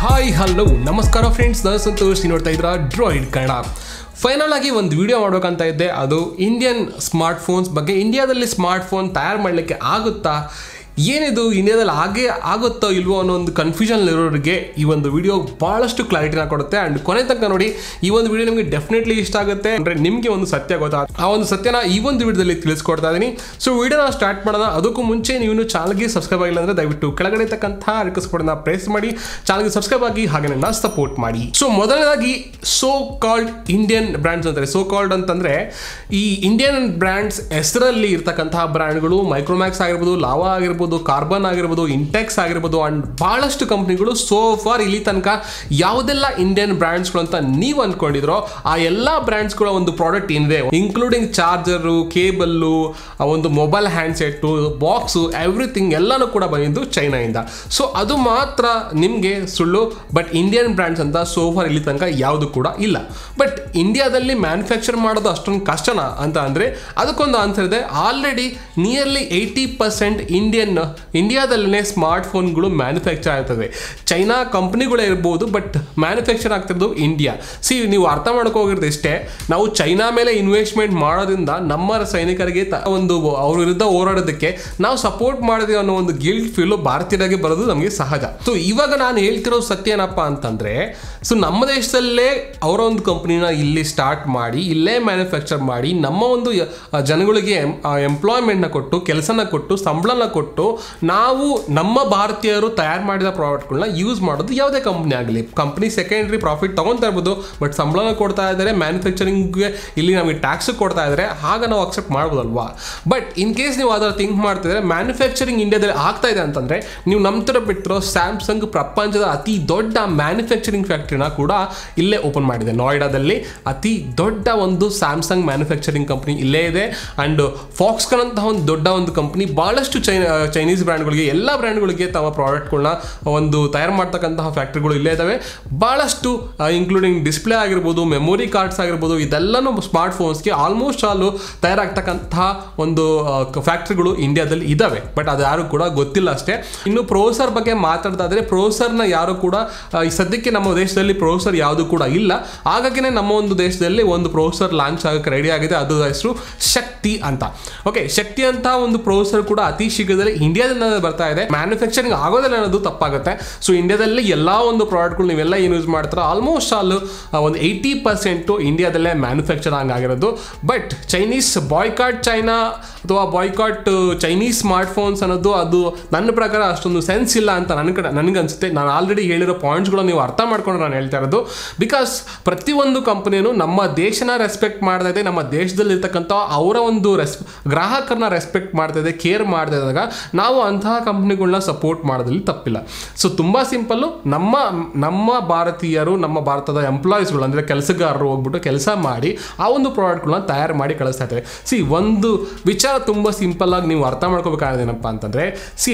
hi hello ನಮಸ್ಕಾರ friends ನಾನು ಸಂತೋಷ್ ನೀವು ನೋಡ್ತಾ ಇದ್ರ ಡ್ರಾಯ್ಡ್ ಕನ್ನಡ ಫೈನಲ್ ಆಗಿ ಒಂದು ವಿಡಿಯೋ ಮಾಡ್ಬೇಕಂತ ಇದ್ದೆ ಅದು ಇಂಡಿಯನ್ ಸ್ಮಾರ್ಟ್ ಫೋನ್ಸ್ ಬಗ್ಗೆ ಇಂಡಿಯಾದಲ್ಲಿ ಸ್ಮಾರ್ಟ್ ಫೋನ್ ತಯಾರು ಮಾಡಲಿಕ್ಕೆ ಆಗುತ್ತಾ ಏನಿದು ಇಂಡಿಯಾದಲ್ಲಿ ಹಾಗೆ ಆಗುತ್ತೋ ಇಲ್ವೋ ಅನ್ನೋ ಒಂದು ಕನ್ಫ್ಯೂಷನ್ ಇರೋರಿಗೆ ಈ ಒಂದು ವಿಡಿಯೋ ಭಾಳಷ್ಟು ಕ್ಲಾರಿಟಿನ ಕೊಡುತ್ತೆ ಆ್ಯಂಡ್ ಕೊನೆ ತನಕ ನೋಡಿ ಈ ಒಂದು ವಿಡಿಯೋ ನಿಮಗೆ ಡೆಫಿನೆಟ್ಲಿ ಇಷ್ಟ ಆಗುತ್ತೆ ಅಂದರೆ ನಿಮಗೆ ಒಂದು ಸತ್ಯ ಗೊತ್ತಾ ಆ ಒಂದು ಸತ್ಯನ ಈ ಒಂದು ವಿಡಿಯೋದಲ್ಲಿ ತಿಳಿಸ್ಕೊಡ್ತಾ ಇದ್ದೀನಿ ಸೊ ವಿಡಿಯೋನ ಸ್ಟಾರ್ಟ್ ಮಾಡೋಣ ಅದಕ್ಕೂ ಮುಂಚೆ ನೀವು ಇನ್ನೂ ಚಾನಲ್ಗೆ ಸಬ್ಸ್ಕ್ರೈಬ್ ಆಗಿಲ್ಲ ಅಂದರೆ ದಯವಿಟ್ಟು ಕೆಳಗಡೆ ಇರ್ತಕ್ಕಂಥ ರಿಕ್ವೆಸ್ಟ್ ಬಟನ್ನ ಪ್ರೆಸ್ ಮಾಡಿ ಚಾನಲ್ಗೆ ಸಬ್ಸ್ಕ್ರೈಬ್ ಆಗಿ ಹಾಗೆ ನನ್ನ ಸಪೋರ್ಟ್ ಮಾಡಿ ಸೊ ಮೊದಲನೇದಾಗಿ ಸೋ ಕಾಲ್ಡ್ ಇಂಡಿಯನ್ ಬ್ರ್ಯಾಂಡ್ಸ್ ಅಂತಾರೆ ಸೋ ಕಾಲ್ಡ್ ಅಂತಂದರೆ ಈ ಇಂಡಿಯನ್ ಬ್ರ್ಯಾಂಡ್ಸ್ ಹೆಸರಲ್ಲಿ ಇರ್ತಕ್ಕಂತಹ ಬ್ರ್ಯಾಂಡ್ಗಳು ಮೈಕ್ರೋಮ್ಯಾಕ್ಸ್ ಆಗಿರ್ಬೋದು ಲಾವಾ ಆಗಿರ್ಬೋದು ಕಾರ್ಬನ್ ಆಗಿರ್ಬೋದು ಇಂಟೆಕ್ಸ್ ಆಗಿರ್ಬೋದು ಅಂಡ್ ಬಹಳಷ್ಟು ಕಂಪ್ನಿಗಳು ಸೋ ಫಾರ್ ಇಲ್ಲಿ ತನಕ ಯಾವುದೆಲ್ಲ ಇಂಡಿಯನ್ ಬ್ರ್ಯಾಂಡ್ಸ್ಗಳು ಅಂತ ನೀವು ಅಂದ್ಕೊಂಡಿದ್ರೋ ಆ ಎಲ್ಲ ಬ್ರ್ಯಾಂಡ್ಸ್ಗಳ ಒಂದು ಪ್ರಾಡಕ್ಟ್ ಏನಿದೆ ಇನ್ಕ್ಲೂಡಿಂಗ್ ಚಾರ್ಜರು ಕೇಬಲ್ಲು ಆ ಒಂದು ಮೊಬೈಲ್ ಹ್ಯಾಂಡ್ಸೆಟ್ಟು ಬಾಕ್ಸು ಎವ್ರಿಥಿಂಗ್ ಎಲ್ಲನೂ ಕೂಡ ಬಂದಿದ್ದು ಚೈನಾಯಿಂದ ಸೊ ಅದು ಮಾತ್ರ ನಿಮಗೆ ಸುಳ್ಳು ಬಟ್ ಇಂಡಿಯನ್ ಬ್ರ್ಯಾಂಡ್ಸ್ ಅಂತ ಸೋ ಫಾರ್ ಇಲ್ಲಿ ತನಕ ಯಾವುದು ಕೂಡ ಇಲ್ಲ ಬಟ್ ಇಂಡಿಯಾದಲ್ಲಿ ಮ್ಯಾನುಫ್ಯಾಕ್ಚರ್ ಮಾಡೋದು ಅಷ್ಟೊಂದು ಕಷ್ಟನಾ ಅಂತ ಅಂದರೆ ಅದಕ್ಕೊಂದು ಆನ್ಸರ್ ಇದೆ already nearly eighty percent Indian ಇಂಡಿಯಾದಲ್ಲೇ ಸ್ಮಾರ್ಟ್ ಫೋನ್ಗಳು ಮ್ಯಾನುಫ್ಯಾಕ್ಚರ್ ಆಗ್ತದೆ ಚೈನಾ ಕಂಪ್ನಿಗಳೇ ಇರ್ಬೋದು ಬಟ್ ಮ್ಯಾನುಫ್ಯಾಕ್ಚರ್ ಆಗ್ತಿರೋದು ಇಂಡಿಯಾ ಸಿ ನೀವು ಅರ್ಥ ಮಾಡ್ಕೋಗಿರೋದು ಇಷ್ಟೇ ನಾವು ಚೈನಾ ಮೇಲೆ ಇನ್ವೆಸ್ಟ್ಮೆಂಟ್ ಮಾಡೋದ್ರಿಂದ ನಮ್ಮ ಸೈನಿಕರಿಗೆ ತ- ಒಂದು ಅವ್ರ ವಿರುದ್ಧ ಹೋರಾಡೋದಕ್ಕೆ ನಾವು ಸಪೋರ್ಟ್ ಮಾಡಿದ್ವಿ ಅನ್ನೋ ಒಂದು ಗಿಲ್ಟ್ ಫೀಲು ಭಾರತೀಯರಾಗಿ ಬರೋದು ನಮಗೆ ಸಹಜ ಸೊ ಇವಾಗ ನಾನು ಹೇಳ್ತಿರೋ ಸತ್ಯ ಏನಪ್ಪ ಅಂತಂದ್ರೆ ಸೊ ನಮ್ಮ ದೇಶದಲ್ಲೇ ಅವರ ಒಂದು ಕಂಪ್ನಿನ ಇಲ್ಲಿ ಸ್ಟಾರ್ಟ್ ಮಾಡಿ ಇಲ್ಲೇ ಮ್ಯಾನುಫ್ಯಾಕ್ಚರ್ ಮಾಡಿ ನಮ್ಮ ಒಂದು ಯ- ಆ ಜನಗಳಿಗೆ ಎಂಪ್ಲಾಯ್ಮೆಂಟ್ನ ಕೊಟ್ಟು ಕೆಲಸನ ಕೊಟ್ಟು ಸಂಬಳನ ಕೊಟ್ಟು ನಾವು ನಮ್ಮ ಭಾರತೀಯರು ತಯಾರು ಮಾಡಿದ ಪ್ರಾಡಕ್ಟ್ಗಳನ್ನ ಯೂಸ್ ಮಾಡೋದು ಯಾವುದೇ ಕಂಪ್ನಿ ಆಗಲಿ ಕಂಪ್ನಿ ಸೆಕೆಂಡ್ರಿ ಪ್ರಾಫಿಟ್ ತೊಗೊತಾ ಇರ್ಬೋದು ಬಟ್ ಸಂಬಳನ ಕೊಡ್ತಾ ಇದ್ದಾರೆ ಮ್ಯಾನುಫ್ಯಾಕ್ಚರಿಂಗ್ಗೆ ಇಲ್ಲಿ ನಮಗೆ ಟ್ಯಾಕ್ಸ್ ಕೊಡ್ತಾ ಇದ್ದಾರೆ ಆಗ ನಾವು ಅಕ್ಸೆಪ್ಟ್ ಮಾಡ್ಬೋದಲ್ವಾ ಬಟ್ ಇನ್ ಕೇಸ್ ನೀವು ಅದರ ಥಿಂಕ್ ಮಾಡ್ತಿದ್ರೆ ಮ್ಯಾನುಫ್ಯಾಕ್ಚರಿಂಗ್ ಇಂಡಿಯಾದಲ್ಲಿ ಆಗ್ತಾ ಇದೆ ಅಂತಂದ್ರೆ ನೀವು ನಮ್ಮ ಥರ ಬಿಟ್ಟಿರೋ ಸ್ಯಾಮ್ಸಂಗ್ ಪ್ರಪಂಚದ ಅತಿ ದೊಡ್ಡ ಮ್ಯಾನುಫ್ಯಾಕ್ಚರಿಂಗ್ ಫ್ಯಾಕ್ಟ್ರಿನ ಕೂಡ ಇಲ್ಲೇ ಓಪನ್ ಮಾಡಿದೆ ನೋಯ್ಡಾದಲ್ಲಿ ಅತಿ ದೊಡ್ಡ ಒಂದು ಸ್ಯಾಮ್ಸಂಗ್ ಮ್ಯಾನುಫ್ಯಾಕ್ಚರಿಂಗ್ ಕಂಪ್ನಿ ಇಲ್ಲೇ ಇದೆ ಅಂಡ್ ಫಾಕ್ಸ್ಕಾನ್ ಅಂತಹ ಒಂದು ದೊಡ್ಡ ಒಂದು ಕಂಪ್ನಿ ಭಾಳಷ್ಟು ಚೈನ ಚೈನೀಸ್ ಬ್ರ್ಯಾಂಡ್ಗಳಿಗೆ ಎಲ್ಲ ಬ್ರ್ಯಾಂಡ್ಗಳಿಗೆ ತಮ್ಮ ಪ್ರಾಡಕ್ಟ್ಗಳನ್ನ ಒಂದು ತಯಾರು ಮಾಡ್ತಕ್ಕಂತಹ ಫ್ಯಾಕ್ಟ್ರಿಗಳು ಇಲ್ಲೇ ಇದ್ದಾವೆ ಭಾಳಷ್ಟು ಇನ್ಕ್ಲೂಡಿಂಗ್ ಡಿಸ್ಪ್ಲೇ ಆಗಿರ್ಬೋದು ಮೆಮೊರಿ ಕಾರ್ಡ್ಸ್ ಆಗಿರ್ಬೋದು ಇದೆಲ್ಲನೂ ಸ್ಮಾರ್ಟ್ ಫೋನ್ಸ್ಗೆ ಆಲ್ಮೋಸ್ಟ್ ಆಲು ತಯಾರಾಗ್ತಕ್ಕಂತಹ ಒಂದು ಫ್ಯಾಕ್ಟ್ರಿಗಳು ಇಂಡಿಯಾದಲ್ಲಿ ಇದ್ದಾವೆ ಬಟ್ ಅದು ಯಾರು ಕೂಡ ಗೊತ್ತಿಲ್ಲ ಅಷ್ಟೇ ಇನ್ನು ಪ್ರೋಸರ್ ಬಗ್ಗೆ ಮಾತಾಡ್ದಾದ್ರೆ ಪ್ರೋಸರ್ನ ಯಾರು ಕೂಡ ಆ, ಈ ಸದ್ಯಕ್ಕೆ ನಮ್ಮ ದೇಶದಲ್ಲಿ ಪ್ರೋಸರ್ ಯಾವುದು ಕೂಡ ಇಲ್ಲ ಹಾಗಾಗಿನೇ ನಮ್ಮ ಒಂದು ದೇಶದಲ್ಲಿ ಒಂದು ಪ್ರೋಸರ್ ಲಾಂಚ್ ಆಗಕ್ಕೆ ರೆಡಿ ಆಗಿದೆ ಅದು ಹೆಸರು ಶಕ್ತಿ ಅಂತ ಓಕೆ ಶಕ್ತಿ ಅಂತ ಒಂದು ಪ್ರೋಸರ್ ಕೂಡ ಅತಿ ಶೀಘ್ರದಲ್ಲಿ ಇಂಡಿಯಾದಿಂದ ಬರ್ತಾ ಇದೆ ಮ್ಯಾನುಫ್ಯಾಕ್ಚರಿಂಗ್ ಆಗೋದಿಲ್ಲ ಅನ್ನೋದು ತಪ್ಪಾಗುತ್ತೆ ಸೊ ಇಂಡಿಯಾದಲ್ಲಿ ಎಲ್ಲ ಒಂದು ಪ್ರಾಡಕ್ಟ್ಗಳು ನೀವೆಲ್ಲ ಏನು ಯೂಸ್ ಮಾಡ್ತಾರೋ ಆಲ್ಮೋಸ್ಟ್ ಆಲ್ ಒಂದು ಏಯ್ಟಿ ಪರ್ಸೆಂಟು ಇಂಡಿಯಾದಲ್ಲೇ ಮ್ಯಾನುಫ್ಯಾಕ್ಚರ್ ಆಗಿರೋದು ಬಟ್ ಚೈನೀಸ್ ಬಾಯ್ಕಾಟ್ ಚೈನಾ ಅಥವಾ ಬಾಯ್ಕಾಟ್ ಚೈನೀಸ್ ಸ್ಮಾರ್ಟ್ ಫೋನ್ಸ್ ಅನ್ನೋದು ಅದು ನನ್ನ ಪ್ರಕಾರ ಅಷ್ಟೊಂದು ಸೆನ್ಸ್ ಇಲ್ಲ ಅಂತ ನನ್ನ ಕಡೆ ನನಗೆ ಅನಿಸುತ್ತೆ ನಾನು ಆಲ್ರೆಡಿ ಹೇಳಿರೋ ಪಾಯಿಂಟ್ಸ್ಗಳು ನೀವು ಅರ್ಥ ಮಾಡ್ಕೊಂಡು ನಾನು ಹೇಳ್ತಾ ಇರೋದು ಬಿಕಾಸ್ ಪ್ರತಿಯೊಂದು ಕಂಪನಿಯೂ ನಮ್ಮ ದೇಶನ ರೆಸ್ಪೆಕ್ಟ್ ಮಾಡ್ತಾ ಇದೆ ನಮ್ಮ ದೇಶದಲ್ಲಿರ್ತಕ್ಕಂಥ ಅವರ ಒಂದು ರೆಸ್ ಗ್ರಾಹಕರನ್ನ ರೆಸ್ಪೆಕ್ಟ್ ಮಾಡ್ತಾ ಇದೆ ಕೇರ್ ಮಾಡ್ತಾ ಇದ್ದಾಗ ನಾವು ಅಂತಹ ಕಂಪ್ನಿಗಳನ್ನ ಸಪೋರ್ಟ್ ಮಾಡೋದ್ರಲ್ಲಿ ತಪ್ಪಿಲ್ಲ ಸೊ ತುಂಬ ಸಿಂಪಲ್ಲು ನಮ್ಮ ನಮ್ಮ ಭಾರತೀಯರು ನಮ್ಮ ಭಾರತದ ಎಂಪ್ಲಾಯೀಸ್ಗಳು ಅಂದರೆ ಕೆಲಸಗಾರರು ಹೋಗ್ಬಿಟ್ಟು ಕೆಲಸ ಮಾಡಿ ಆ ಒಂದು ಪ್ರಾಡಕ್ಟ್ಗಳನ್ನ ತಯಾರು ಮಾಡಿ ಕಳಿಸ್ತಾ ಇದ್ದಾರೆ ಸಿ ಒಂದು ವಿಚಾರ ತುಂಬ ಸಿಂಪಲ್ ಆಗಿ ನೀವು ಅರ್ಥ ಮಾಡ್ಕೋಬೇಕಾದೇನಪ್ಪ ಅಂತಂದರೆ ಸಿ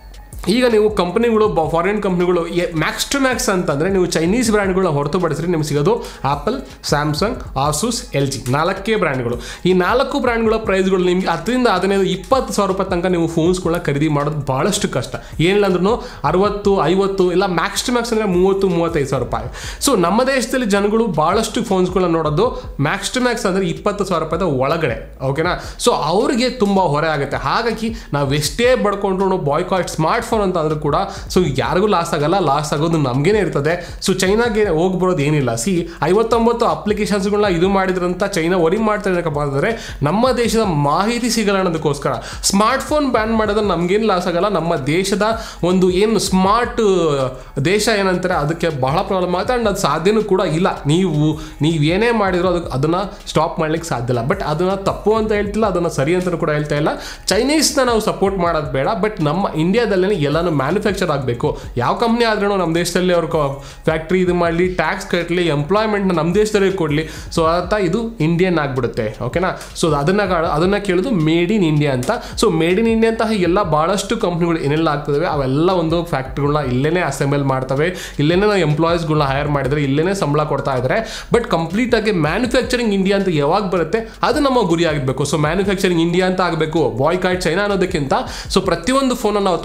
ಈಗ ನೀವು ಕಂಪ್ನಿಗಳು ಫಾರಿನ್ ಕಂಪ್ನಿಗಳು ಮ್ಯಾಕ್ಸ್ ಟು ಮ್ಯಾಕ್ಸ್ ಅಂತಂದರೆ ನೀವು ಚೈನೀಸ್ ಬ್ರ್ಯಾಂಡ್ಗಳನ್ನ ಹೊರತುಪಡಿಸಿದ್ರೆ ನಿಮ್ಗೆ ಸಿಗೋದು Apple Samsung Asus L G ನಾಲ್ಕೇ ಬ್ರ್ಯಾಂಡ್ಗಳು ಈ ನಾಲ್ಕು ಬ್ರ್ಯಾಂಡ್ಗಳ ಪ್ರೈಸ್ಗಳು ನಿಮಗೆ ಹತ್ತರಿಂದ ಹದಿನೈದು ಇಪ್ಪತ್ತು ಸಾವಿರ ರೂಪಾಯಿ ತನಕ ನೀವು ಫೋನ್ಸ್ಗಳನ್ನ ಖರೀದಿ ಮಾಡೋದು ಭಾಳಷ್ಟು ಕಷ್ಟ ಏನಿಲ್ಲ ಅಂದ್ರೂ ಅರವತ್ತು ಐವತ್ತು ಇಲ್ಲ ಮ್ಯಾಕ್ಸ್ ಟು ಮ್ಯಾಕ್ಸ್ ಅಂದರೆ ಮೂವತ್ತು ಮೂವತ್ತೈದು ಸಾವಿರ ರೂಪಾಯಿ ಸೊ ನಮ್ಮ ದೇಶದಲ್ಲಿ ಜನಗಳು ಭಾಳಷ್ಟು ಫೋನ್ಸ್ಗಳನ್ನ ನೋಡೋದು ಮ್ಯಾಕ್ಸ್ ಟು ಮ್ಯಾಕ್ಸ್ ಅಂದರೆ ಇಪ್ಪತ್ತು ಸಾವಿರ ರೂಪಾಯಿದ ಒಳಗಡೆ ಓಕೆನಾ ಸೊ ಅವ್ರಿಗೆ ತುಂಬ ಹೊರೆ ಆಗುತ್ತೆ ಹಾಗಾಗಿ ನಾವು ಎಷ್ಟೇ ಬಡ್ಕೊಂಡ್ರು ಬಾಯ್ಕಾಟ್ ಸ್ಮಾರ್ಟ್ ಫೋನ್ ಅಂತ ಅಂದ್ರೂ ಕೂಡ ಸೊ ಯಾರಿಗೂ ಲಾಸ್ ಆಗಲ್ಲ ಲಾಸ್ ಆಗೋದು ನಮಗೇನೆ ಇರ್ತದೆ ಸೊ ಚೈನಾಗೆ ಹೋಗಿ ಬರೋದು ಏನಿಲ್ಲ ಸಿ ಐವತ್ತೊಂಬತ್ತು ಅಪ್ಲಿಕೇಶನ್ಸ್ಗಳನ್ನ ಇದು ಮಾಡಿದ್ರಂತ ಚೈನಾ ವರಿ ಮಾಡ್ತಾರೆ ಏನಕ್ಕಪ್ಪ ಅಂತಂದ್ರೆ ನಮ್ಮ ದೇಶದ ಮಾಹಿತಿ ಸಿಗಲ್ಲ ಅನ್ನೋದಕ್ಕೋಸ್ಕರ ಸ್ಮಾರ್ಟ್ ಫೋನ್ ಬ್ಯಾನ್ ಮಾಡೋದು ನಮಗೇನು ಲಾಸ್ ಆಗಲ್ಲ ನಮ್ಮ ದೇಶದ ಒಂದು ಏನು ಸ್ಮಾರ್ಟ್ ದೇಶ ಏನಂತಾರೆ ಅದಕ್ಕೆ ಬಹಳ ಪ್ರಾಬ್ಲಮ್ ಆಗುತ್ತೆ ಆ್ಯಂಡ್ ಅದು ಸಾಧ್ಯನೂ ಕೂಡ ಇಲ್ಲ ನೀವು ನೀವು ಏನೇ ಮಾಡಿದ್ರು ಅದಕ್ಕೆ ಅದನ್ನು ಸ್ಟಾಪ್ ಮಾಡ್ಲಿಕ್ಕೆ ಸಾಧ್ಯ ಇಲ್ಲ ಬಟ್ ಅದನ್ನು ತಪ್ಪು ಅಂತ ಹೇಳ್ತಿಲ್ಲ ಅದನ್ನು ಸರಿ ಅಂತಲೂ ಕೂಡ ಹೇಳ್ತಾ ಇಲ್ಲ ಚೈನೀಸ್ನ ನಾವು ಸಪೋರ್ಟ್ ಮಾಡೋದು ಬೇಡ ಬಟ್ ನಮ್ಮ ಇಂಡಿಯಾದಲ್ಲೇ ಎಲ್ಲನೂ ಮ್ಯಾನುಫ್ಯಾಕ್ಚರ್ ಆಗಬೇಕು ಯಾವ ಕಂಪ್ನಿ ಆದ್ರೂ ನಮ್ಮ ದೇಶದಲ್ಲಿ ಅವ್ರ ಫ್ಯಾಕ್ಟ್ರಿ ಇದು ಮಾಡಲಿ ಟ್ಯಾಕ್ಸ್ ಕಟ್ಟಲಿ ಎಂಪ್ಲಾಯ್ಮೆಂಟ್ನ ನಮ್ಮ ದೇಶದಲ್ಲೇ ಕೊಡಲಿ ಸೊ ಅರ್ಥ ಇದು ಇಂಡಿಯನ್ ಆಗಿಬಿಡುತ್ತೆ ಓಕೆನಾ ಸೊ ಅದನ್ನು ಅದನ್ನು ಕೇಳೋದು ಮೇಡ್ ಇನ್ ಇಂಡಿಯಾ ಅಂತ ಸೊ ಮೇಡ್ ಇನ್ ಇಂಡಿಯಾ ಅಂತ ಎಲ್ಲ ಭಾಳಷ್ಟು ಕಂಪ್ನಿಗಳು ಏನೆಲ್ಲ ಆಗ್ತವೆ ಅವೆಲ್ಲ ಒಂದು ಫ್ಯಾಕ್ಟ್ರಿಗಳನ್ನ ಇಲ್ಲೇ ಅಸೆಂಬಲ್ ಮಾಡ್ತವೆ ಇಲ್ಲೇ ನಾವು ಎಂಪ್ಲಾಯೀಸ್ಗಳನ್ನ ಹೈರ್ ಮಾಡಿದರೆ ಇಲ್ಲೇ ಸಂಬಳ ಕೊಡ್ತಾ ಇದ್ದಾರೆ ಬಟ್ ಕಂಪ್ಲೀಟ್ ಆಗಿ ಮ್ಯಾನುಫ್ಯಾಕ್ಚರಿಂಗ್ ಇಂಡಿಯಾ ಅಂತ ಯಾವಾಗ ಬರುತ್ತೆ ಅದು ನಮ್ಮ ಗುರಿ ಆಗಬೇಕು ಸೊ ಮ್ಯಾನುಫ್ಯಾಕ್ಚರಿಂಗ್ ಇಂಡಿಯಾ ಅಂತ ಆಗಬೇಕು ಬಾಯ್ ಕಾರ್ಡ್ ಚೈನಾ ಅನ್ನೋದಕ್ಕಿಂತ ಸೊ ಪ್ರತಿಯೊಂದು ಫೋನ್ ನಾವು ತಗೊಂತೀವಿ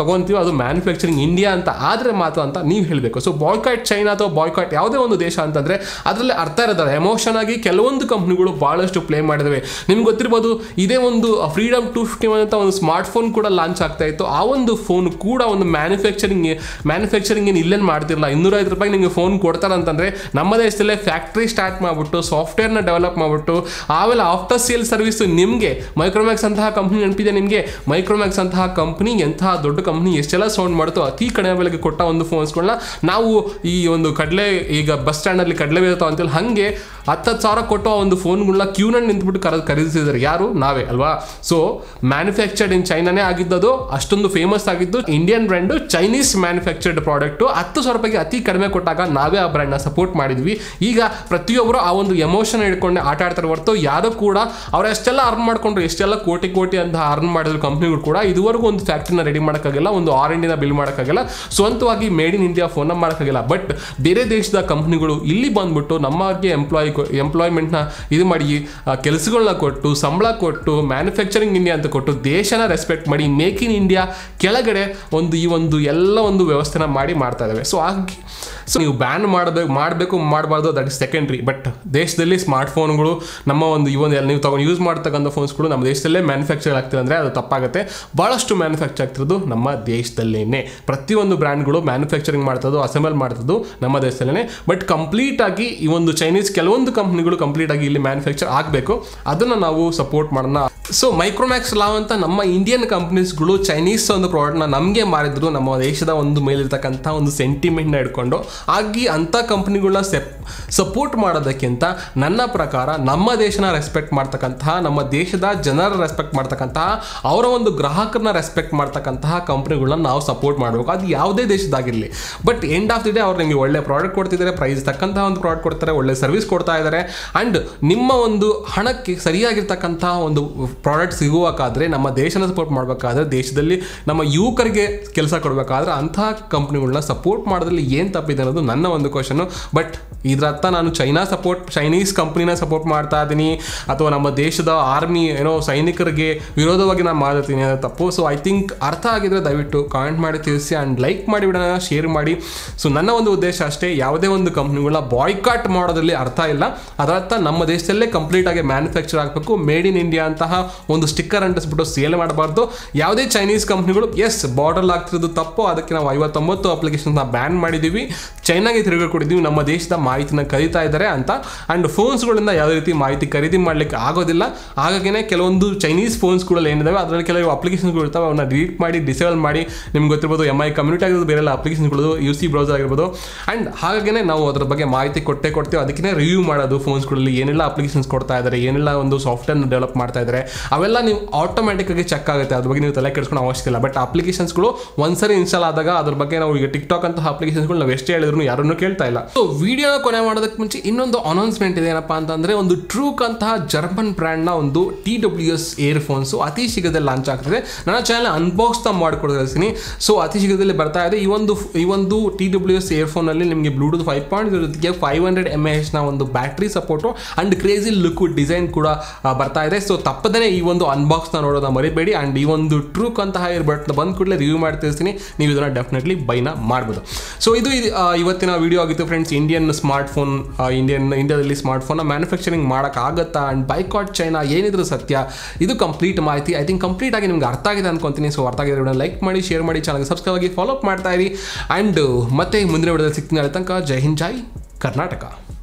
ಅದು ಮ್ಯಾನುಫ್ಯಾಕ್ಚರಿಂಗ್ ಇಂಡಿಯಾ ಅಂತ ಆದರೆ ಮಾತ್ರ ಅಂತ ನೀವು ಹೇಳಬೇಕು ಸೊ ಬಾಯ್ಕಾಟ್ ಚೈನಾ ಅಥವಾ ಬಾಯ್ಕಾಟ್ ಯಾವುದೇ ಒಂದು ದೇಶ ಅಂತಂದರೆ ಅದರಲ್ಲಿ ಅರ್ಥ ಇರೋದಲ್ಲ ಎಮೋಷನ್ ಆಗಿ ಕೆಲವೊಂದು ಕಂಪ್ನಿಗಳು ಭಾಳಷ್ಟು ಪ್ಲೇ ಮಾಡಿದವೆ ನಿಮ್ಗೆ ಗೊತ್ತಿರ್ಬೋದು ಇದೇ ಒಂದು ಫ್ರೀಡಮ್ ಟು ಫಿಫ್ಟಿ ಒನ್ ಅಂತ ಒಂದು ಸ್ಮಾರ್ಟ್ ಫೋನ್ ಕೂಡ ಲಾಂಚ್ ಆಗ್ತಾ ಇತ್ತು ಆ ಒಂದು ಫೋನ್ ಕೂಡ ಒಂದು ಮ್ಯಾನುಫ್ಯಾಕ್ಚರಿಂಗ್ ಮ್ಯಾನುಫ್ಯಾಕ್ಚರಿಂಗ್ ಏನು ಇಲ್ಲೇನು ಮಾಡ್ತಿರಲ್ಲ ಇನ್ನೂರೈದು ರೂಪಾಯಿ ನಿಮಗೆ ಫೋನ್ ಕೊಡ್ತಾರೆ ಅಂತಂದರೆ ನಮ್ಮ ದೇಶದಲ್ಲೇ ಫ್ಯಾಕ್ಟ್ರಿ ಸ್ಟಾರ್ಟ್ ಮಾಡಿಬಿಟ್ಟು ಸಾಫ್ಟ್ವೇರ್ನ ಡೆವಲಪ್ ಮಾಡಿಬಿಟ್ಟು ಆಮೇಲೆ ಆಫ್ಟರ್ ಸೇಲ್ ಸರ್ವಿಸ್ ನಿಮಗೆ ಮೈಕ್ರೋಮ್ಯಾಕ್ಸ್ ಅಂತಹ ಕಂಪ್ನಿ ನೆನಪಿದೆ ನಿಮಗೆ ಮೈಕ್ರೋಮ್ಯಾಕ್ಸ್ ಅಂತಹ ಕಂಪ್ನಿ ಎಂತಹ ದೊಡ್ಡ ಕಂಪ್ನಿ ಎಷ್ಟೆಲ್ಲ ಸೌಂಡ್ ಮಾಡುತ್ತೋ ಅತಿ ಕಡಿಮೆ ಬೆಲೆಗೆ ಕೊಟ್ಟ ಒಂದು ಫೋನ್ಸ್ಗಳನ್ನ ನಾವು ಈ ಒಂದು ಕಡಲೆ ಈಗ ಬಸ್ ಸ್ಟ್ಯಾಂಡಲ್ಲಿ ಕಡಲೆ ಬೀಳ್ತಾವ ಅಂತೇಳಿ ಹಾಗೆ ಹತ್ತತ್ತು ಸಾವಿರ ಕೊಟ್ಟು ಆ ಒಂದು ಫೋನ್ಗಳನ್ನ ಕ್ಯೂನಲ್ಲಿ ನಿಂತ್ಬಿಟ್ಟು ಕರೆದು ಖರೀದಿಸಿದ್ದಾರೆ ಯಾರು ನಾವೇ ಅಲ್ವಾ ಸೊ ಮ್ಯಾನುಫ್ಯಾಕ್ಚರ್ಡ್ ಇನ್ ಚೈನಾನೇ ಆಗಿದ್ದದು ಅಷ್ಟೊಂದು ಫೇಮಸ್ ಆಗಿದ್ದು Indian brand Chinese manufactured product ಹತ್ತು ಸಾವಿರ ರೂಪಾಯಿಗೆ ಅತಿ ಕಡಿಮೆ ಕೊಟ್ಟಾಗ ನಾವೇ ಆ ಬ್ರ್ಯಾಂಡ್ನ ಸಪೋರ್ಟ್ ಮಾಡಿದ್ವಿ ಈಗ ಪ್ರತಿಯೊಬ್ಬರು ಆ ಒಂದು ಎಮೋಷನ್ ಹಿಡ್ಕೊಂಡು ಆಟ ಆಡ್ತಾರೆ ಹೊರತು ಯಾರು ಕೂಡ ಅವ್ರು ಎಷ್ಟೆಲ್ಲ ಅರ್ನ್ ಮಾಡ್ಕೊಂಡ್ರು ಎಷ್ಟೆಲ್ಲ ಕೋಟಿ ಕೋಟಿ ಅಂತ ಅರ್ನ್ ಮಾಡಿದ್ರು ಕಂಪ್ನಿಗಳು ಕೂಡ ಇದುವರೆಗೂ ಒಂದು ಫ್ಯಾಕ್ಟ್ರಿನ ರೆಡಿ ಮಾಡೋಕ್ಕಾಗಿಲ್ಲ ಒಂದು ಆರ್ ಇಂಡಿನ ಬಿಲ್ ಮಾಡೋಕ್ಕಾಗಿಲ್ಲ ಸ್ವಂತವಾಗಿ ಮೇಡ್ ಇನ್ ಇಂಡಿಯಾ ಫೋನ್ನ ಮಾಡೋಕ್ಕಾಗಿಲ್ಲ ಬಟ್ ಬೇರೆ ದೇಶದ ಕಂಪ್ನಿಗಳು ಇಲ್ಲಿ ಬಂದ್ಬಿಟ್ಟು ನಮಗೆ ಎಂಪ್ಲಾಯ್ ಎಂಪ್ಲಾಯ್ಮೆಂಟ್ನ ಇದು ಮಾಡಿ ಕೆಲಸಗಳನ್ನ ಕೊಟ್ಟು ಸಂಬಳ ಕೊಟ್ಟು ಮ್ಯಾನುಫ್ಯಾಕ್ಚರಿಂಗ್ ಇಂಡಿಯಾ ಅಂತ ಕೊಟ್ಟು ದೇಶನ ರೆಸ್ಪೆಕ್ಟ್ ಮಾಡಿ ಮೇಕ್ ಇನ್ ಇಂಡಿಯಾ ಕೆಳಗಡೆ ಒಂದು ಈ ಒಂದು ಎಲ್ಲ ಒಂದು ವ್ಯವಸ್ಥೆನ ಮಾಡಿ ಮಾಡ್ತಾ ಇದ್ದಾವೆ ಸೊ ಹಾಗೆ ಸೊ ನೀವು ಬ್ಯಾನ್ ಮಾಡಬೇಕು ಮಾಡಬೇಕು ಮಾಡಬಾರ್ದು ದಟ್ ಇಸ್ ಸೆಕೆಂಡ್ರಿ ಬಟ್ ದೇಶದಲ್ಲಿ ಸ್ಮಾರ್ಟ್ ಫೋನ್ಗಳು ನಮ್ಮ ಒಂದು ಈ ಒಂದು ನೀವು ತಗೊಂಡು ಯೂಸ್ ಮಾಡ್ತಕ್ಕಂಥ ಫೋನ್ಸ್ಗಳು ನಮ್ಮ ದೇಶದಲ್ಲೇ ಮ್ಯಾನುಫ್ಯಾಕ್ಚರ್ ಆಗ್ತಿದೆ ಅಂದರೆ ಅದು ತಪ್ಪಾಗುತ್ತೆ ಭಾಳಷ್ಟು ಮ್ಯಾನುಫ್ಯಾಕ್ಚರ್ ಆಗ್ತಿರೋದು ನಮ್ಮ ದೇಶದಲ್ಲೇ ಪ್ರತಿಯೊಂದು ಬ್ರ್ಯಾಂಡ್ಗಳು ಮ್ಯಾನುಫ್ಯಾಕ್ಚರಿಂಗ್ ಮಾಡ್ತದ್ದು ಅಸೆಂಬಲ್ ಮಾಡ್ತದ್ದು ನಮ್ಮ ದೇಶದಲ್ಲೇ ಬಟ್ ಕಂಪ್ಲೀಟ್ ಆಗಿ ಈ ಒಂದು ಚೈನೀಸ್ ಕೆಲವೊಂದು ಕಂಪ್ನಿಗಳು ಕಂಪ್ಲೀಟ್ ಆಗಿ ಇಲ್ಲಿ ಮ್ಯಾನುಫ್ಯಾಕ್ಚರ್ ಆಗಬೇಕು ಅದನ್ನು ನಾವು ಸಪೋರ್ಟ್ ಮಾಡೋಣ ಸೊ ಮೈಕ್ರೋಮ್ಯಾಕ್ಸ್ ಲಾವ್ ಅಂತ ನಮ್ಮ ಇಂಡಿಯನ್ ಕಂಪ್ನೀಸ್ಗಳು ಚೈನೀಸ್ ಒಂದು ಪ್ರಾಡಕ್ಟ್ನ ನಮಗೆ ಮಾರಿದ್ರು ನಮ್ಮ ದೇಶದ ಒಂದು ಮೇಲಿರ್ತಕ್ಕಂಥ ಒಂದು ಸೆಂಟಿಮೆಂಟ್ನ ಇಟ್ಕೊಂಡು ಆಗಿ ಅಂಥ ಕಂಪ್ನಿಗಳನ್ನ ಸೆಪ್ ಸಪೋರ್ಟ್ ಮಾಡೋದಕ್ಕಿಂತ ನನ್ನ ಪ್ರಕಾರ ನಮ್ಮ ದೇಶನ ರೆಸ್ಪೆಕ್ಟ್ ಮಾಡ್ತಕ್ಕಂತಹ ನಮ್ಮ ದೇಶದ ಜನರ ರೆಸ್ಪೆಕ್ಟ್ ಮಾಡ್ತಕ್ಕಂತಹ ಅವರ ಒಂದು ಗ್ರಾಹಕರನ್ನ ರೆಸ್ಪೆಕ್ಟ್ ಮಾಡ್ತಕ್ಕಂತಹ ಕಂಪ್ನಿಗಳನ್ನ ನಾವು ಸಪೋರ್ಟ್ ಮಾಡಬೇಕು ಅದು ಯಾವುದೇ ದೇಶದಾಗಿರಲಿ but end of the day ಅವ್ರು ನಿಮಗೆ ಒಳ್ಳೆ ಪ್ರಾಡಕ್ಟ್ ಕೊಡ್ತಿದ್ದಾರೆ ಪ್ರೈಸ್ ತಕ್ಕಂತಹ ಒಂದು ಪ್ರಾಡಕ್ಟ್ ಕೊಡ್ತಾರೆ ಒಳ್ಳೆ ಸರ್ವಿಸ್ ಕೊಡ್ತಾ ಇದ್ದಾರೆ ಆ್ಯಂಡ್ ನಿಮ್ಮ ಒಂದು ಹಣಕ್ಕೆ ಸರಿಯಾಗಿರ್ತಕ್ಕಂತಹ ಒಂದು ಪ್ರಾಡಕ್ಟ್ ಸಿಗುವಕ್ಕಾದ್ರೆ ನಮ್ಮ ದೇಶನ ಸಪೋರ್ಟ್ ಮಾಡಬೇಕಾದ್ರೆ ದೇಶದಲ್ಲಿ ನಮ್ಮ ಯುವಕರಿಗೆ ಕೆಲಸ ಕೊಡಬೇಕಾದ್ರೆ ಅಂತಹ ಕಂಪ್ನಿಗಳನ್ನ ಸಪೋರ್ಟ್ ಮಾಡೋದ್ರಲ್ಲಿ ಏನು ತಪ್ಪಿದೆ ಅನ್ನೋದು ನನ್ನ ಒಂದು ಕ್ವಶನು ಬಟ್ ಇದ್ರ ಅರ್ಥ ನಾನು ಚೈನಾ ಸಪೋರ್ಟ್ ಚೈನೀಸ್ ಕಂಪ್ನಿನ ಸಪೋರ್ಟ್ ಮಾಡ್ತಾ ಇದ್ದೀನಿ ಅಥವಾ ನಮ್ಮ ದೇಶದ ಆರ್ಮಿ ಏನೋ ಸೈನಿಕರಿಗೆ ವಿರೋಧವಾಗಿ ನಾನು ಮಾಡ್ತೀನಿ ಅನ್ನೋ ತಪ್ಪು ಸೊ ಐ ಥಿಂಕ್ ಅರ್ಥ ಆಗಿದ್ರೆ ದಯವಿಟ್ಟು ಕಾಮೆಂಟ್ ಮಾಡಿ ತಿಳಿಸಿ ಆ್ಯಂಡ್ ಲೈಕ್ ಮಾಡಿ ಬಿಡೋಣ ಶೇರ್ ಮಾಡಿ ಸೊ ನನ್ನ ಒಂದು ಉದ್ದೇಶ ಅಷ್ಟೇ ಯಾವುದೇ ಒಂದು ಕಂಪ್ನಿಗಳನ್ನ ಬಾಯ್ಕಾಟ್ ಮಾಡೋದ್ರಲ್ಲಿ ಅರ್ಥ ಇಲ್ಲ ಅದರರ್ಥ ನಮ್ಮ ದೇಶದಲ್ಲೇ ಕಂಪ್ಲೀಟ್ ಆಗಿ ಮ್ಯಾನುಫ್ಯಾಕ್ಚರ್ ಆಗಬೇಕು ಮೇಡ್ ಇನ್ ಇಂಡಿಯಾ ಅಂತಹ ಒಂದು ಸ್ಟಿಕ್ಕರ್ ಅಂಟಿಸ್ಬಿಟ್ಟು ಸೇಲ್ ಮಾಡಬಾರ್ದು ಯಾವುದೇ ಚೈನೀಸ್ ಕಂಪ್ನಿಗಳು ಎಸ್ ಬಾರ್ಡರ್ ಆಗ್ತಿರೋದು ತಪ್ಪು ಅದಕ್ಕೆ ನಾವು ಐವತ್ತೊಂಬತ್ತು ಅಪ್ಲಿಕೇಶನ್ಸ್ನ ಬ್ಯಾನ್ ಮಾಡಿದ್ದೀವಿ ಚೈನಾಗೆ ತಿರುಗಿ ಕೊಟ್ಟಿದ್ದೀವಿ ನಮ್ಮ ದೇಶದ ಮಾಹಿತಿನ ಕರೀತಾ ಇದ್ದಾರೆ ಅಂತ ಆ್ಯಂಡ್ ಫೋನ್ಸ್ಗಳಿಂದ ಯಾವುದೇ ರೀತಿ ಮಾಹಿತಿ ಖರೀದಿ ಮಾಡಲಿಕ್ಕೆ ಆಗೋದಿಲ್ಲ ಹಾಗಾಗಿನೇ ಕೆಲವೊಂದು ಚೈನೀಸ್ ಫೋನ್ಸ್ಗಳಲ್ಲಿ ಏನಿದಾವೆ ಅದರಲ್ಲಿ ಕೆಲವು ಅಪ್ಲಿಕೇಶನ್ಸ್ಗಳು ಇರ್ತವೆ ಅವನ್ನ ಡಿಲೀಟ್ ಮಾಡಿ ಡಿಸೇಬಲ್ ಮಾಡಿ ನಿಮ್ಗೆ ಗೊತ್ತಿರ್ಬೋದು ಎಮ್ ಐ ಕಮ್ಯುನಿಟಿ ಆಗಿರೋದು ಬೇರೆಲ್ಲ ಅಪ್ಲಿಕೇಶನ್ಗಳು ಯು ಸಿ ಬ್ರೌಸರ್ ಆಗಿರ್ಬೋದು ಆ್ಯಂಡ್ ಹಾಗಾಗಿನೇ ನಾವು ಅದ್ರ ಬಗ್ಗೆ ಮಾಹಿತಿ ಕೊಟ್ಟೆ ಕೊಡ್ತೀವಿ ಅದಕ್ಕೆ ರಿವ್ಯೂ ಮಾಡೋದು ಫೋನ್ಸ್ಗಳಲ್ಲಿ ಏನೆಲ್ಲ ಅಪ್ಲಿಕೇಶನ್ಸ್ ಕೊಡ್ತಾ ಇದ್ದಾರೆ ಏನೆಲ್ಲ ಒಂದು ಸಾಫ್ಟ್ವೇರ್ನ ಡೆವಲಪ್ ಮಾಡ್ತಾ ಇದ್ದಾರೆ ಅವೆಲ್ಲ ನೀವು ಆಟೋಮೆಟಿಕ್ ಆಗಿ ಚೆಕ್ ಆಗುತ್ತೆ ಅದ್ರ ಬಗ್ಗೆ ನೀವು ತಲೆ ಕೆಡಿಸ್ಕೊಂಡು ಅವಶ್ಯಕ ಇಲ್ಲ ಬಟ್ ಅಪ್ಲಿಕೇಶನ್ಸ್ಗಳು ಒಂದ್ಸರಿ ಇನ್ಸ್ಟಾಲ್ ಆದಾಗ ಅದ್ರ ಬಗ್ಗೆ ನಾವು ಈಗ ಟಿಕ್ಟಾಕ್ ಅಂತ ಅಪ್ಲಿಕೇಶನ್ಸ್ಗಳು ನಾವು ಎಷ್ಟೇ ಹೇಳಿದ್ರು ಯಾರನ್ನೂ ಕೇಳ್ತಾ ಇಲ್ಲ ಸೊ ವಿಡಿಯೋನ ಕೊನೆ ಮಾಡೋದಕ್ಕೆ ಮುಂಚೆ ಇನ್ನೊಂದು ಅನೌನ್ಸ್ಮೆಂಟ್ ಇದೆ ಏನಪ್ಪ ಅಂತಂದ್ರೆ ಒಂದು ಟ್ರೂಕ್ ಅಂತಹ ಜರ್ಮನ್ ಬ್ರ್ಯಾಂಡ್ನ ಒಂದು T W S ear phones ಅತಿ ಶೀಘ್ರದಲ್ಲಿ ಲಾಂಚ್ ಆಗ್ತದೆ ನನ್ನ ಚಾನಲ್ ಅನ್ಬಾಕ್ಸ್ ನ ಮಾಡಿಕೊಡ್ತೀನಿ ಸೊ ಅತಿ ಶೀಘ್ರದಲ್ಲಿ ಬರ್ತಾ ಇದೆ ಈ ಒಂದು ಈ ಒಂದು ಟಿ ಡಬ್ಲ್ಯೂ ಎಸ್ ಇಯರ್ ಫೋನಲ್ಲಿ ನಿಮಗೆ ಬ್ಲೂಟೂತ್ ಫೈವ್ ಪಾಯಿಂಟ್ ಜೊತೆಗೆ ಫೈವ್ ಹಂಡ್ರೆಡ್ ಎಮ್ ಎಚ್ ನ ಒಂದು battery support and crazy look design ಕೂಡ ಆ, ಬರ್ತಾ ಇದೆ ಸೊ ತಪ್ಪದೇ ಈ ಒಂದು ಅನ್ಬಾಕ್ಸ್ ನ ನೋಡೋದನ್ನ ಮರಿಬೇಡಿ ಅಂಡ್ ಈ ಒಂದು ಟ್ರೂಕ್ ಅಂತಹ ಇಯರ್ ಬಟ್ ಬಂದ ಕೂಡಲೇ ರಿವ್ಯೂ ಮಾಡಿ ತಿಳಿಸ್ತೀನಿ ನೀವು ಇದನ್ನ ಡೆಫಿನೆಟ್ಲಿ ಬೈನ ಮಾಡ್ಬೋದು ಸೊ ಇದು ಇದು, ಆ, ಇವತ್ತಿನ ವಿಡಿಯೋ ಆಗಿತ್ತು friends Indian smart phone Indian ಇಂಡಿಯಾದಲ್ಲಿ ಸ್ಮಾರ್ಟ್ ಫೋನ್ನ ಮ್ಯಾನುಫ್ಯಾಕ್ಚರಿಂಗ್ ಮಾಡೋಕ್ಕಾಗತ್ತಾ ಅಂಡ್ ಬೈಕಾಟ್ ಚೈನಾ ಏನಿದ್ರು ಸತ್ಯ ಇದು ಕಂಪ್ಲೀಟ್ ಮಾಹಿತಿ ಐ ಥಿಂಕ್ ಕಂಪ್ಲೀಟ್ ಆಗಿ ನಿಮ್ಗೆ ಅರ್ಥ ಆಗಿದೆ ಅನ್ಕೊಂತೀನಿ ಸೊ ಅರ್ಥ ಆಗಿದ್ರೆ ಲೈಕ್ ಮಾಡಿ ಶೇರ್ ಮಾಡಿ ಚಾನಲ್ಗೆ ಸಬ್ಸ್ಕ್ರೈಬ್ ಆಗಿ ಫಾಲೋ ಅಪ್ ಮಾಡ್ತಾ ಇರಿ ಆ್ಯಂಡ್ ಮತ್ತೆ ಮುಂದಿನ ವಿಡಿಯೋದಲ್ಲಿ ಸಿಗ್ತೀನಿ ಅಲ್ಲಿ ತನಕ ಜೈ ಹಿಂದ್ ಜೈ ಕರ್ನಾಟಕ